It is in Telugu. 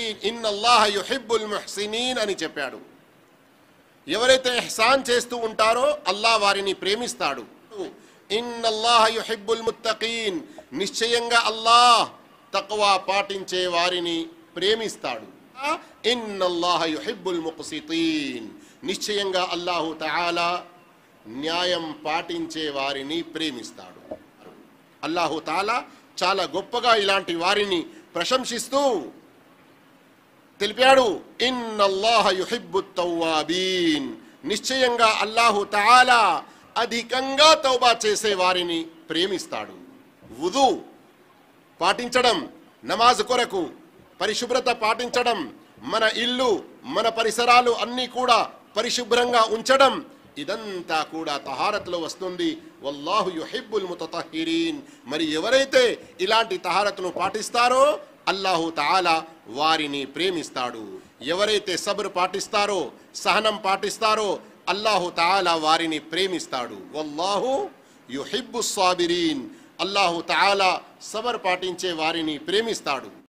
ముహ్సినీన్ ఇన్నల్లాహ యుహిబ్బుల్ ముహ్సినీన్ అని చెప్పాడు ఎవరైతే ఇహ్సాన్ చేస్తూ ఉంటారో అల్లాహ్ వారిని ప్రేమిస్తాడు ఇన్నల్లాహ యుహిబ్బుల్ ముత్తకీన్ నిశ్చయంగా అల్లాహ్ తక్వా పాటించే వారిని ప్రేమిస్తాడు ఇన్నల్లాహ యుహిబ్బుల్ ముక్సితీన్ నిశ్చయంగా అల్లాహు తఆలా న్యాయం పాటించే వారిని ప్రేమిస్తాడు అల్లాహు తాలా చాలా గొప్పగా ఇలాంటి వారిని ప్రశంసిస్తూ తెలిపాడు ఇన్నల్లాహ యుహిబ్బు తవ్వాబీన్ నిశ్చయంగా అల్లాహు తఆలా అధికంగా తౌబా చేసే వారిని ప్రేమిస్తాడు వుదు పాటించడం నమాజ్ కొరకు పరిశుభ్రత పాటించడం మన ఇల్లు మన పరిసరాలు అన్నీ కూడా పరిశుభ్రంగా ఉంచడం ఇదంతా కూడా తహారత్లో వస్తుంది వల్లాహు యుహిబ్బుల్ ముతతహిరీన్ మరి ఎవరైతే ఇలాంటి తహారత్ను పాటిస్తారో అల్లాహు తాలా వారిని ప్రేమిస్తాడు ఎవరైతే సబ్ర్ పాటిస్తారో సహనం పాటిస్తారో అల్లాహు తాలా వారిని ప్రేమిస్తాడు వల్లాహు యుహిబ్బు సాబిరీన్ అల్లాహు తాలా సబర్ పాటించే వారిని ప్రేమిస్తాడు